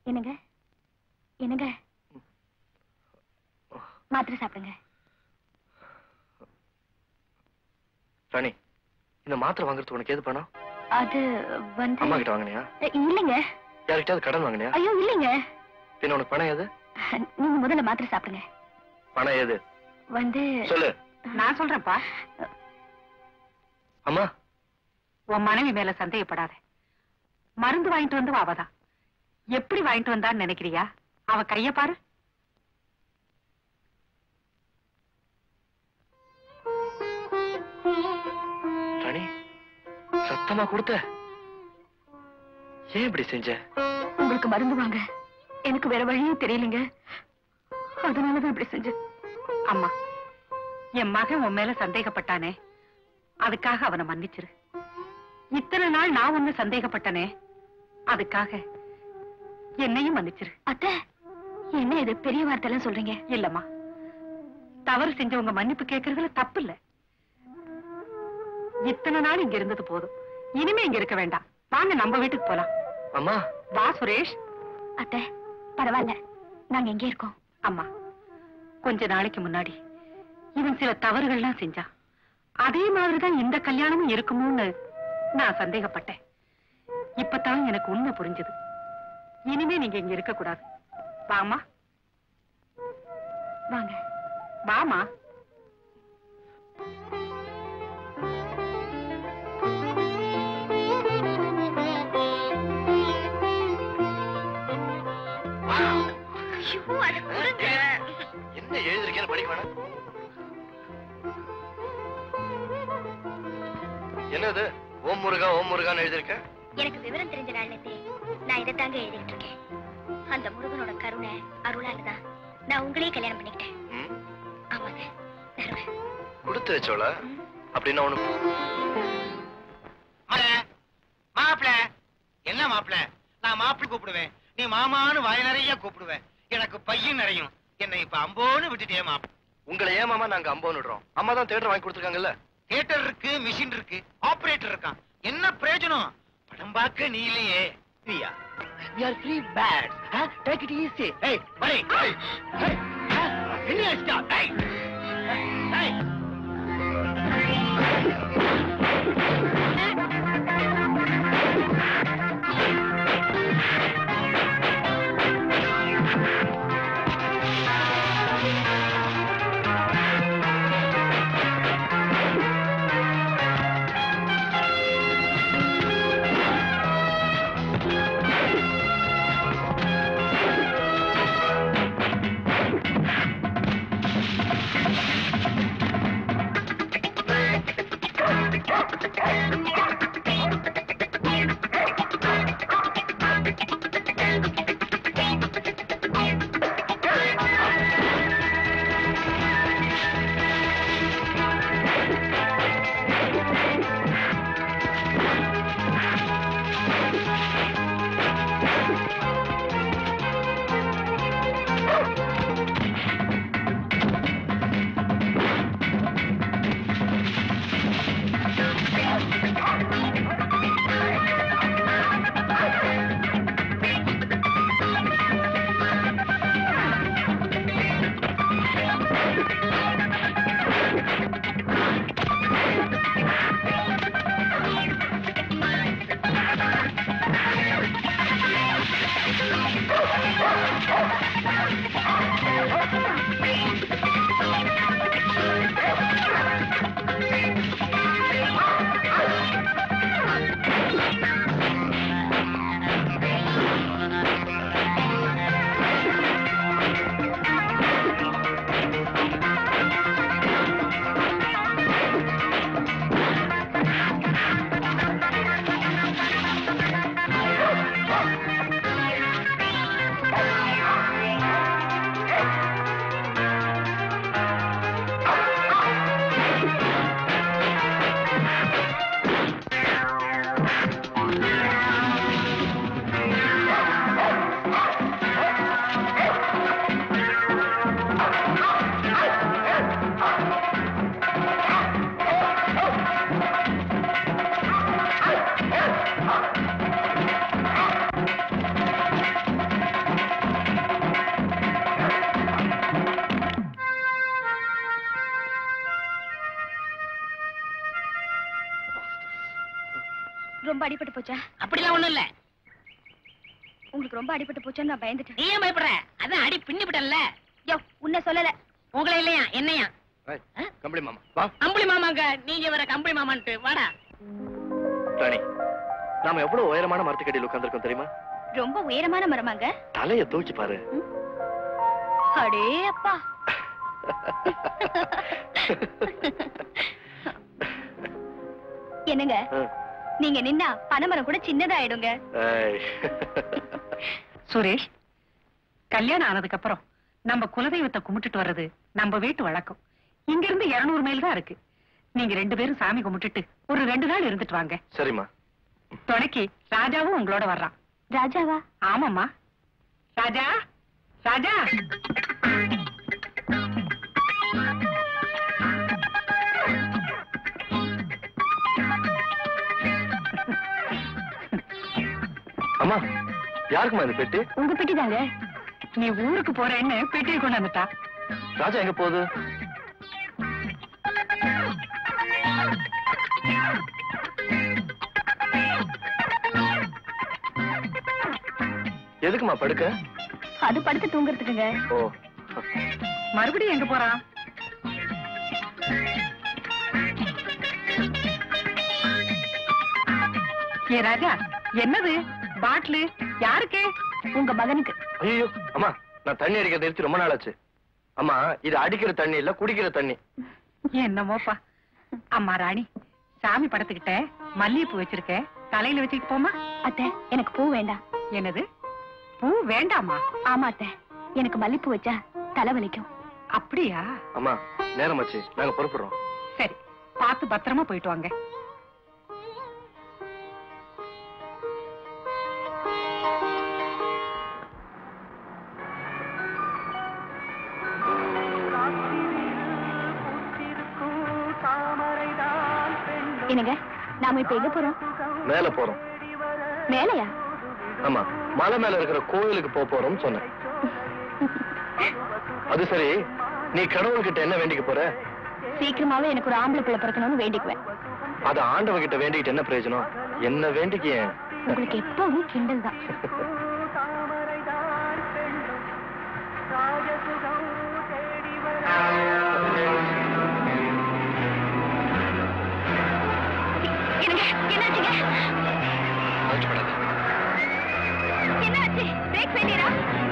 என்னங்க என்னங்க மாத்திரை சாப்பிடுங்க ராணி இந்த மாத்திரை வாங்குறதுக்கு உனக்கு எது பணம் அது வந்து அம்மா கிட்ட வாங்கினியா அஹ், இல்லைங்க யார்கிட்டயாவது கடன் வாங்கினியா ஐயோ இல்லைங்க பின்ன உனக்கு பணம் எது நீங்க முதல்ல மாத்திரை சாப்பிடுங்க பணம் எது வந்து சொல்லு நான் சொல்றேன்ப்பா அம்மா உன் மனைவி மேல சந்தேகப்படாத மருந்து வாங்கிட்டு வந்து அவதான் எப்படி வாங்கிட்டு வந்தான்னு நினைக்கிறியா அவ கைய பாரு ராணி சத்தமா கொடுத்த ஏன் இப்படி செஞ்ச உங்களுக்கு மருந்து வாங்க எனக்கு வேற வழியே தெரியலங்க அதனாலதான் இப்படி செஞ்சேன் அம்மா என் மகன் உன் மேல சந்தேகப்பட்டானே அதுக்காக அவனை மன்னிச்சிரு இத்தனை நாள் நான் ஒண்ணு சந்தேகப்பட்டனே அதுக்காக என்னையும் மன்னிச்சிரு அத்தை என்ன இது பெரிய வார்த்தை எல்லாம் சொல்றீங்க இல்லம்மா தவறு செஞ்சவங்க மன்னிப்பு கேட்கறதுல தப்பு இல்ல இத்தனை நாள் இங்க இருந்தது போதும் இனிமே இங்க இருக்க வேண்டாம் வாங்க நம்ம வீட்டுக்கு போலாம் அம்மா வா சுரேஷ் அத்தை பரவாயில்ல நாங்க எங்கே இருக்கோம் அம்மா கொஞ்ச நாளைக்கு முன்னாடி இவன் சில தவறுகள்லாம் செஞ்சான் அதே மாதிரிதான் இந்த கல்யாணமும் இருக்குமோன்னு நான் சந்தேகப்பட்டேன் இப்பதான் எனக்கு உண்மை புரிஞ்சது இனிமே நீங்க இங்க இருக்க கூடாது வாமா வாங்க வாமா என்ன எழுதிருக்கேன்னு படிக்க வேணாம் என்னது ஓம் முருகா ஓம் முருகான்னு எழுதிருக்க எனக்கு விவரம் தெரிஞ்ச நாள்லத்தே நான் இதை தாங்க எழுதிட்டு இருக்கேன் அந்த முருகனோட கருணை அருளால தான் நான் உங்களையே கல்யாணம் பண்ணிக்கிட்டேன் ம்? ஆமாங்க தருவேன் கொடுத்து வச்சோல அப்படின்னா ஒண்ணு மாப்பிள என்ன மாப்பிள நான் மாப்பிள கூப்பிடுவேன் நீ மாமான்னு வாய் நிறைய கூப்பிடுவேன் எனக்கு பையன் நிறையும் என்னை இப்ப அம்போன்னு விட்டுட்டே மாப்பிள உங்களை ஏமாமா நாங்க அம்போன்னு விடுறோம் அம்மா தான் தேட்டர் வாங்கி கொடுத்துருக்காங்கல்ல தியேட்டர் இருக்கு மிஷின் இருக்கு ஆபரேட்டர் இருக்கான் என்ன பிரயோஜனம் படம் பார்க்க நீ இல்லையே நீயா We are free bad. Huh? Take it easy. Hey, buddy. Hey, hey. Huh? என்ன stop? Hey. Hey. ரொம்ப அடிபட்டு போச்சா அப்படிலாம் ஒண்ணும் இல்ல உங்களுக்கு ரொம்ப அடிபட்டு போச்சோன்னு நான் பயந்துட்டேன் நீ ஏன் பயப்படுற அதான் அடி பின்னி விட்டல யோ உன்னை சொல்லல உங்களை இல்லையா என்னையா கம்பளி மாமா வா கம்பளி மாமாங்க நீங்க வர கம்பளி மாமான்ட்டு வாடா ராணி நாம எவ்வளவு உயரமான மரத்துக்கடியில் உட்கார்ந்திருக்கோம் தெரியுமா ரொம்ப உயரமான மரமாங்க தலைய தூக்கி பாரு அடே அப்பா என்னங்க ஆ. நீங்க நின்னா பனைமரம் கூட சின்னதாயிடுங்க ஏய். சுரேஷ் கல்யாணம் ஆனதுக்கு அப்புறம் நம்ம குலதெய்வத்தை கும்பிட்டுட்டு வர்றது நம்ம வீட்டு வழக்கம் இங்க இருந்து 200 மைல் தான் இருக்கு நீங்க ரெண்டு பேரும் சாமி கும்பிட்டுட்டு ஒரு ரெண்டு நாள் இருந்துட்டு வாங்க சரிம்மா துணைக்கு ராஜாவும் உங்களோட வர்றான் ராஜாவா ஆமாம்மா ராஜா ராஜா அம்மா யாருக்குமா இந்த பெட்டி உங்க பெட்டி தாங்க நீ ஊருக்கு போறேன்னு பெட்டியை கொண்டு வந்துட்டா ராஜா எங்க போகுது எதுக்குமா படுக்க அது படுத்து தூங்குறதுக்குங்க ஓ மறுபடியும் எங்க போறான் ஏ ராஜா என்னது பாட்டிலு யாருக்கு உங்க மகனுக்கு ஐயோ அம்மா நான் தண்ணி அடிக்கிறத நிறுத்தி ரொம்ப நாள் ஆச்சு அம்மா இது அடிக்கிற தண்ணி இல்ல குடிக்கிற தண்ணி என்னமோப்பா அம்மா ராணி சாமி படத்துக்கிட்ட மல்லிகைப்பூ வச்சிருக்கேன் தலையில வச்சுக்கிட்டு போமா அத்தை எனக்கு பூ வேண்டாம் என்னது பூ வேண்டாமா ஆமா அத்தை எனக்கு மல்லிப்பூ வச்சா தலை வலிக்கும் அப்படியா அம்மா நேரம் ஆச்சு நாங்க புறப்படுறோம் சரி பார்த்து பத்திரமா போயிட்டு வாங்க என்னங்க நாம இப்ப எங்க போறோம் மேல போறோம் மேலையா ஆமா மலை மேல இருக்கிற கோயிலுக்கு போக போறோம்னு சொன்னேன் அது சரி நீ கடவுள்கிட்ட என்ன வேண்டிக்க போற சீக்கிரமாவே எனக்கு ஒரு ஆம்பளை பிள்ளை பிறக்கணும்னு வேண்டிக்குவேன் அது ஆண்டவகிட்ட வேண்டிக்கிட்டு என்ன பிரயோஜனம் என்ன வேண்டிக்க உங்களுக்கு எப்பவும் கிண்டல் தான் என்னங்க என்னாச்சுங்க என்னாச்சு பிரேக் வேண்டியதா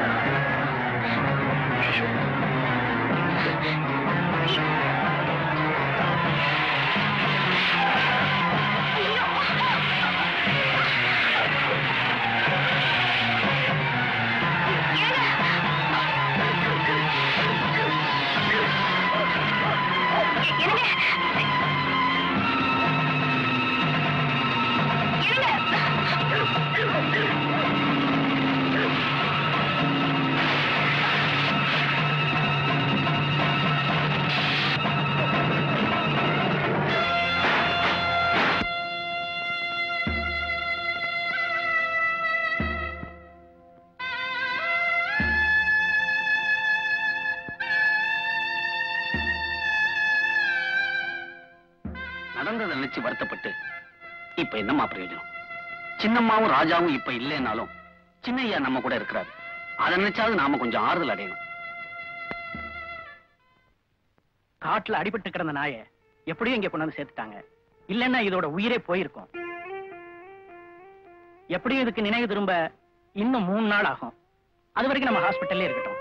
நடந்ததை நினைச்சு வருத்தப்பட்டு இப்ப என்னம்மா பிரயோஜனம் சின்னம்மாவும் ராஜாவும் இப்ப இல்லைன்னாலும் சின்னையா நம்ம கூட இருக்கிறாரு அதை நினைச்சாவது நாம கொஞ்சம் ஆறுதல் அடையணும் காட்டுல அடிபட்டு கிடந்த நாய எப்படியும் இங்க கொண்டாந்து சேர்த்துட்டாங்க இல்லன்னா இதோட உயிரே போயிருக்கும் எப்படியும் இதுக்கு நினைவு திரும்ப இன்னும் மூணு நாள் ஆகும் அது வரைக்கும் நம்ம ஹாஸ்பிட்டல்லே இருக்கட்டும்